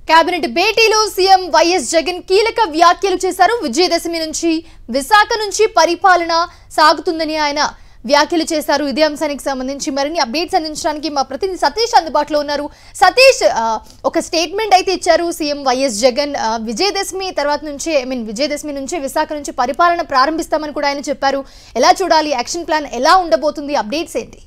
Cabinet భేటీలో CM YS Jagan కీలక వ్యాఖ్యలు చేశారు విజయదశమి నుంచి విశాఖ నుంచి పరిపాలన సాగుతుందని ఆయన వ్యాఖ్యలు చేశారు ఇదే అంశానికి సంబంధించి మరిన్ని అప్డేట్స్ అందించడానికి మా ప్రతినిధి సతీష్ అందుబాటులో ఉన్నారు సతీష్ ఆ, ఒక స్టేట్మెంట్ అయితే ఇచ్చారు సీఎం వైఎస్ జగన్ ఆ, విజయదశమి తర్వాత నుంచి ఐ మీన్ విజయదశమి నుంచి విశాఖ నుంచి పరిపాలన ప్రారంభిస్తామని కూడా ఆయన చెప్పారు ఎలా చూడాలి యాక్షన్ ప్లాన్ ఎలా ఉండబోతుంది అప్డేట్స్ ఏంటి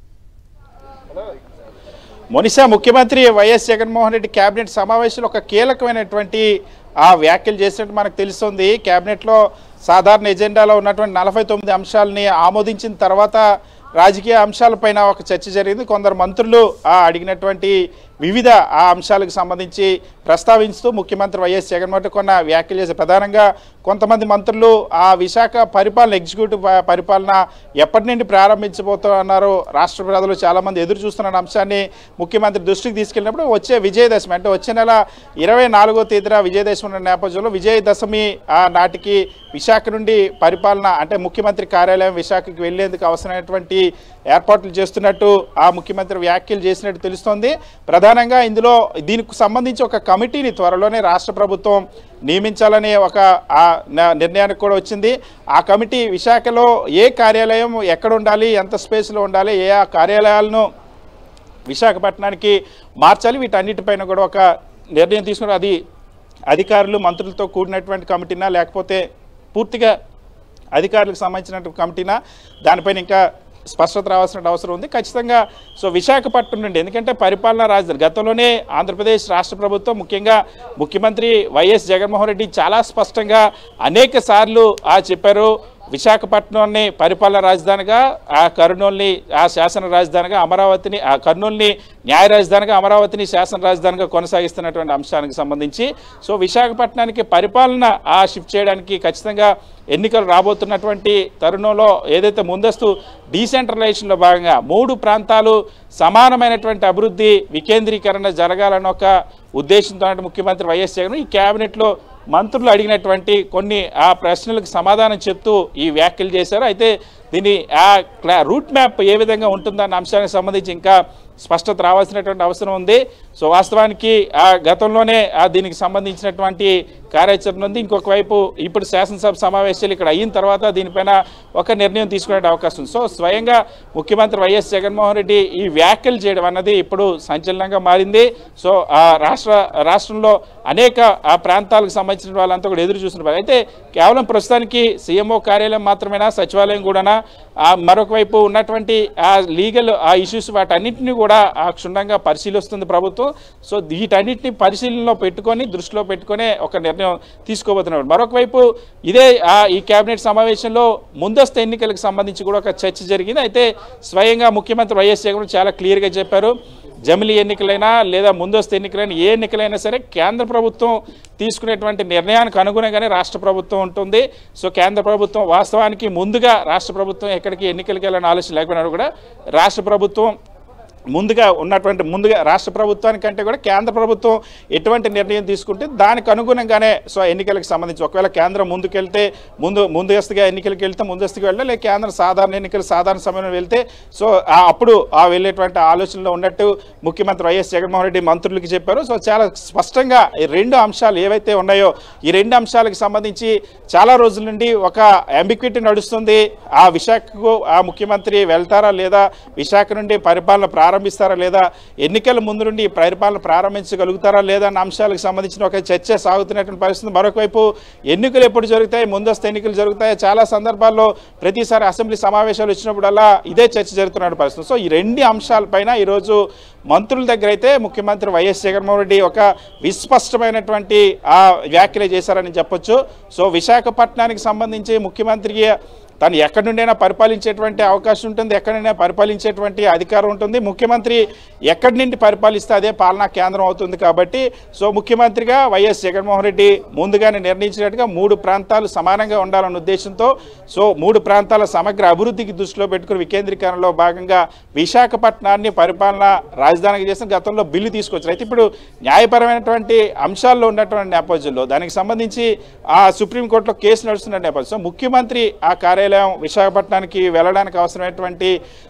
మొనిసా ముఖ్యమంత్రి వైఎస్ జగన్మోహన్ రెడ్డి కేబినెట్ సమావేశంలో ఒక కీలకమైనటువంటి ఆ వ్యాఖ్యలు చేసినట్టు మనకు తెలుస్తుంది కేబినెట్లో సాధారణ ఎజెండాలో ఉన్నటువంటి నలభై తొమ్మిది అంశాలని ఆమోదించిన తర్వాత రాజకీయ అంశాలపైన ఒక చర్చ జరిగింది కొందరు మంత్రులు ఆ అడిగినటువంటి వివిధ ఆ అంశాలకు సంబంధించి ప్రస్తావించుతూ ముఖ్యమంత్రి వైఎస్ జగన్మోహన్ రెడ్డి కొన్న వ్యాఖ్యలు చేశారు ప్రధానంగా కొంతమంది మంత్రులు ఆ విశాఖ పరిపాలన ఎగ్జిక్యూటివ్ ప- పరిపాలన ఎప్పటి నుండి ప్రారంభించబోతున్నారు రాష్ట్ర ప్రజలు చాలామంది ఎదురు చూస్తున్న అంశాన్ని ముఖ్యమంత్రి దృష్టికి తీసుకెళ్ళినప్పుడు వచ్చే విజయదశమి అంటే వచ్చే నెల ఇరవై నాలుగో తేదీన విజయదశమి ఉన్న నేపథ్యంలో విజయదశమి ఆ నాటికి విశాఖ నుండి పరిపాలన అంటే ముఖ్యమంత్రి కార్యాలయం విశాఖకి వెళ్లేందుకు అవసరమైనటువంటి ఏర్పాట్లు చేస్తున్నట్టు ఆ ముఖ్యమంత్రి వ్యాఖ్యలు చేసినట్టు తెలుస్తోంది ప్రధానంగా ఇందులో దీనికి సంబంధించి ఒక కమిటీని త్వరలోనే రాష్ట్ర ప్రభుత్వం నియమించాలనే ఒక ఆ న- నిర్ణయానికి కూడా వచ్చింది ఆ కమిటీ విశాఖలో ఏ కార్యాలయం ఎక్కడ ఉండాలి ఎంత స్పేస్లో ఉండాలి ఏ ఆ కార్యాలయాలను విశాఖపట్నానికి మార్చాలి వీటన్నిటిపైన కూడా ఒక నిర్ణయం తీసుకుని అది అధికారులు మంత్రులతో కూడినటువంటి కమిటీనా లేకపోతే పూర్తిగా అధికారులకు సంబంధించినటువంటి కమిటీనా దానిపైన ఇంకా స్పష్టత రావాల్సిన అవసరం ఉంది ఖచ్చితంగా సో విశాఖపట్నం నుండి ఎందుకంటే పరిపాలనా రాజధాని గతంలోనే ఆంధ్రప్రదేశ్ రాష్ట్ర ప్రభుత్వం ముఖ్యంగా ముఖ్యమంత్రి వైఎస్ జగన్మోహన్ రెడ్డి చాలా స్పష్టంగా అనేక సార్లు ఆ చెప్పారు విశాఖపట్నాన్ని పరిపాలన రాజధానిగా ఆ కర్నూలుని ఆ శాసన రాజధానిగా అమరావతిని ఆ కర్నూలుని న్యాయ రాజధానిగా అమరావతిని శాసన రాజధానిగా కొనసాగిస్తున్నటువంటి అంశానికి సంబంధించి సో విశాఖపట్నానికి పరిపాలన ఆ షిఫ్ట్ చేయడానికి ఖచ్చితంగా ఎన్నికలు రాబోతున్నటువంటి తరుణంలో ఏదైతే ముందస్తు డీసెంట్రలైజేషన్లో భాగంగా మూడు ప్రాంతాలు సమానమైనటువంటి అభివృద్ధి వికేంద్రీకరణ జరగాలన్న ఒక ఉద్దేశంతో ముఖ్యమంత్రి వైఎస్ జగన్ ఈ కేబినెట్లో మంత్రులు అడిగినటువంటి కొన్ని ఆ ప్రశ్నలకు సమాధానం చెప్తూ ఈ వ్యాఖ్యలు చేశారు అయితే దీని ఆ క్లా రూట్ మ్యాప్ ఏ విధంగా ఉంటుందన్న అంశానికి సంబంధించి ఇంకా స్పష్టత రావాల్సినటువంటి అవసరం ఉంది సో వాస్తవానికి ఆ గతంలోనే ఆ దీనికి సంబంధించినటువంటి కార్యాచరణ ఉంది ఇంకొక వైపు ఇప్పుడు శాసనసభ సమావేశాలు ఇక్కడ అయిన తర్వాత దీనిపైన ఒక నిర్ణయం తీసుకునే అవకాశం ఉంది సో స్వయంగా ముఖ్యమంత్రి వైఎస్ జగన్మోహన్ రెడ్డి ఈ వ్యాఖ్యలు చేయడం అన్నది ఇప్పుడు సంచలనంగా మారింది సో ఆ రాష్ట్ర రాష్ట్రంలో అనేక ఆ ప్రాంతాలకు సంబంధించిన వాళ్ళంతా కూడా ఎదురు చూస్తున్నారు అయితే కేవలం ప్రస్తుతానికి సీఎంఓ కార్యాలయం మాత్రమేనా సచివాలయం కూడానా ఆ మరొక వైపు ఉన్నటువంటి ఆ లీగల్ ఆ ఇష్యూస్ వాటన్నిటిని కూడా ఆ క్షుణ్ణంగా పరిశీలిస్తుంది ప్రభుత్వం సో వీటన్నిటిని పరిశీలనలో పెట్టుకొని దృష్టిలో పెట్టుకొని ఒక నిర్ణయం తీసుకోబోతున్నారు మరొక వైపు ఇదే ఆ ఈ కేబినెట్ సమావేశంలో ముందస్తు ఎన్నికలకు సంబంధించి కూడా ఒక చర్చ జరిగింది అయితే స్వయంగా ముఖ్యమంత్రి వైఎస్ జగన్ చాలా క్లియర్గా చెప్పారు జమిలీ ఎన్నికలైనా లేదా ముందస్తు ఎన్నికలైనా ఏ ఎన్నికలైనా సరే కేంద్ర ప్రభుత్వం తీసుకునేటువంటి నిర్ణయానికి అనుగుణంగానే రాష్ట్ర ప్రభుత్వం ఉంటుంది సో కేంద్ర ప్రభుత్వం వాస్తవానికి ముందుగా రాష్ట్ర ప్రభుత్వం ఎక్కడికి ఎన్నికలకు వెళ్ళని ఆలోచన లేకపోయినా కూడా రాష్ట్ర ప్రభుత్వం ముందుగా ఉన్నటువంటి ముందుగా రాష్ట్ర ప్రభుత్వానికంటే కూడా కేంద్ర ప్రభుత్వం ఎటువంటి నిర్ణయం తీసుకుంటే దానికి అనుగుణంగానే సో ఎన్నికలకు సంబంధించి ఒకవేళ కేంద్రం ముందుకెళ్తే ముందు ముందస్తుగా ఎన్నికలకు వెళ్తే ముందస్తుగా వెళ్ళాలి లేదా కేంద్రం సాధారణ ఎన్నికలు సాధారణ సమయంలో వెళ్తే సో ఆ అప్పుడు ఆ వెళ్ళేటువంటి ఆలోచనలో ఉన్నట్టు ముఖ్యమంత్రి వైఎస్ జగన్మోహన్ రెడ్డి మంత్రులకి చెప్పారు సో చాలా స్పష్టంగా ఈ రెండు అంశాలు ఏవైతే ఉన్నాయో ఈ రెండు అంశాలకు సంబంధించి చాలా రోజుల నుండి ఒక అంబిక్విటీ నడుస్తుంది ఆ విశాఖకు ఆ ముఖ్యమంత్రి వెళ్తారా లేదా విశాఖ నుండి పరిపాలన ప్రారంభిస్తారా లేదా ఎన్నికల ముందు నుండి ఈ పరిపాలన ప్రారంభించగలుగుతారా లేదా అన్న అంశాలకు సంబంధించిన ఒక చర్చ సాగుతున్నటువంటి పరిస్థితి మరొక వైపు ఎన్నికలు ఎప్పుడు జరుగుతాయి ముందస్తు ఎన్నికలు జరుగుతాయి చాలా సందర్భాల్లో ప్రతిసారి అసెంబ్లీ సమావేశాలు వచ్చినప్పుడల్లా ఇదే చర్చ జరుగుతున్న పరిస్థితి సో ఈ రెండు అంశాలపైన ఈరోజు మంత్రుల దగ్గర అయితే ముఖ్యమంత్రి వైఎస్ జగన్మోహన్ రెడ్డి ఒక విస్పష్టమైనటువంటి ఆ వ్యాఖ్యలు చేశారని చెప్పొచ్చు సో విశాఖపట్నానికి సంబంధించి ముఖ్యమంత్రికి తను ఎక్కడి నుండైనా పరిపాలించేటువంటి అవకాశం ఉంటుంది ఎక్కడైనా పరిపాలించేటువంటి అధికారం ఉంటుంది ముఖ్యమంత్రి ఎక్కడి నుండి పరిపాలిస్తే అదే పాలనా కేంద్రం అవుతుంది కాబట్టి సో ముఖ్యమంత్రిగా వైఎస్ జగన్మోహన్ రెడ్డి ముందుగానే నిర్ణయించినట్టుగా మూడు ప్రాంతాలు సమానంగా ఉండాలన్న ఉద్దేశంతో సో మూడు ప్రాంతాల సమగ్ర అభివృద్ధికి దృష్టిలో పెట్టుకుని వికేంద్రీకరణలో భాగంగా విశాఖపట్నాన్ని పరిపాలన రాజధానికి చేసిన గతంలో బిల్లు తీసుకొచ్చారు అయితే ఇప్పుడు న్యాయపరమైనటువంటి అంశాల్లో ఉన్నటువంటి నేపథ్యంలో దానికి సంబంధించి ఆ సుప్రీంకోర్టులో కేసు నడుస్తున్న నేపథ్యం సో ముఖ్యమంత్రి ఆ కార్యాలయం విశాఖపట్నానికి వెళ్ళడానికి అవసరమైనటువంటి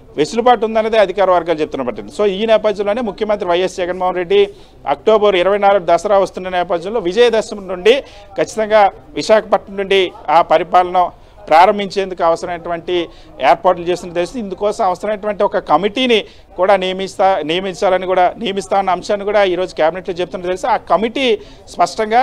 వెసులుబాటు ఉందనేది అధికార వర్గాలు చెప్తున్న పట్టింది సో ఈ నేపథ్యంలోనే ముఖ్యమంత్రి వైఎస్ జగన్మోహన్ రెడ్డి అక్టోబర్ ఇరవై నాలుగు దసరా వస్తున్న నేపథ్యంలో విజయదశమి నుండి ఖచ్చితంగా విశాఖపట్నం నుండి ఆ పరిపాలన ప్రారంభించేందుకు అవసరమైనటువంటి ఏర్పాట్లు చేస్తున్న తెలిసి ఇందుకోసం అవసరమైనటువంటి ఒక కమిటీని కూడా నియమిస్తా నియమించాలని కూడా నియమిస్తా అన్న అంశాన్ని కూడా ఈరోజు కేబినెట్లో చెప్తున్న తెలిసి ఆ కమిటీ స్పష్టంగా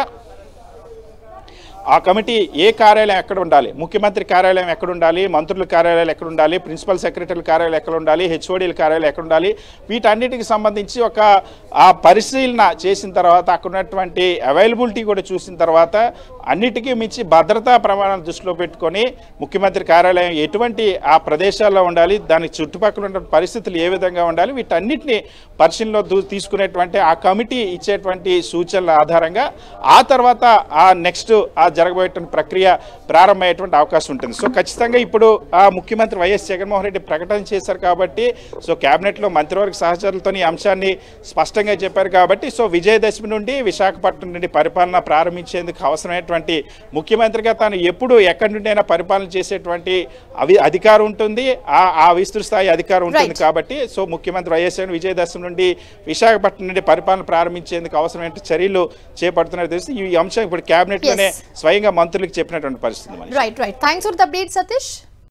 ఆ కమిటీ ఏ కార్యాలయం ఎక్కడ ఉండాలి ముఖ్యమంత్రి కార్యాలయం ఎక్కడ ఉండాలి మంత్రుల కార్యాలయాలు ఎక్కడ ఉండాలి ప్రిన్సిపల్ సెక్రటరీల కార్యాలయం ఎక్కడ ఉండాలి హెచ్ఓడీల కార్యాలయం ఎక్కడ ఉండాలి వీటన్నిటికి సంబంధించి ఒక ఆ పరిశీలన చేసిన తర్వాత అక్కడ ఉన్నటువంటి అవైలబిలిటీ కూడా చూసిన తర్వాత అన్నిటికీ మించి భద్రతా ప్రమాణాలు దృష్టిలో పెట్టుకొని ముఖ్యమంత్రి కార్యాలయం ఎటువంటి ఆ ప్రదేశాల్లో ఉండాలి దానికి చుట్టుపక్కల ఉన్న పరిస్థితులు ఏ విధంగా ఉండాలి వీటన్నిటిని పరిశీలనలో దూ- తీసుకునేటువంటి ఆ కమిటీ ఇచ్చేటువంటి సూచనల ఆధారంగా ఆ తర్వాత ఆ నెక్స్ట్ ఆ జరగబోయేటువంటి ప్రక్రియ ప్రారంభమయ్యేటువంటి అవకాశం ఉంటుంది సో ఖచ్చితంగా ఇప్పుడు ఆ ముఖ్యమంత్రి వైఎస్ జగన్మోహన్ రెడ్డి ప్రకటన చేశారు కాబట్టి సో కేబినెట్లో మంత్రివర్గ సహచరులతో ఈ అంశాన్ని స్పష్టంగా చెప్పారు కాబట్టి సో విజయదశమి నుండి విశాఖపట్నం నుండి పరిపాలన ప్రారంభించేందుకు అవసరమైనటువంటి ముఖ్యమంత్రిగా తాను ఎప్పుడు ఎక్కడి నుండి అయినా పరిపాలన చేసేటువంటి అవి అధికారం ఉంటుంది ఆ ఆ విస్తృత స్థాయి అధికారం ఉంటుంది Right. కాబట్టి సో ముఖ్యమంత్రి వైఎస్ జగన్ విజయదశమి నుండి విశాఖపట్నం నుండి పరిపాలన ప్రారంభించేందుకు అవసరమైన చర్యలు చేపడుతున్నారు తెలిసి ఈ అంశం ఇప్పుడు కేబినెట్ లోనే Yes. స్వయంగా మంత్రులకు చెప్పినటువంటి పరిస్థితి మనకి right right thanks for the update Satish